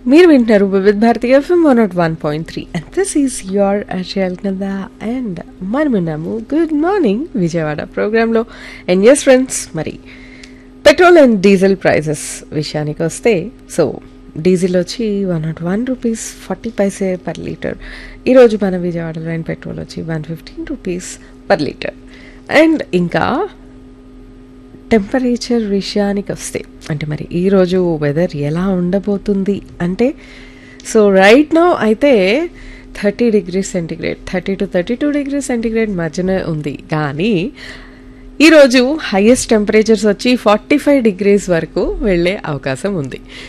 మీరు వింటున్నారు Vividh Bharati FM one naught one point three and this is your అర్షల్ కదా అండ్ మనం విన్నాము గుడ్ మార్నింగ్ విజయవాడ ప్రోగ్రాంలో అండ్ ఎస్ ఫ్రెండ్స్ మరి పెట్రోల్ అండ్ డీజిల్ ప్రైజెస్ విషయానికి వస్తే సో డీజిల్ వచ్చి one naught one rupees forty paise per litre ఈరోజు మన విజయవాడలో అండ్ పెట్రోల్ వచ్చి one fifteen rupees per litre and ఇంకా టెంపరేచర్ విషయానికి వస్తే అంటే మరి ఈరోజు వెదర్ ఎలా ఉండబోతుంది అంటే సో రైట్ నో అయితే thirty degree centigrade thirty to thirty two degree centigrade మధ్యన ఉంది కానీ ఈరోజు హైయెస్ట్ టెంపరేచర్స్ వచ్చి ఫార్టీ ఫైవ్ డిగ్రీస్ వరకు వెళ్ళే అవకాశం ఉంది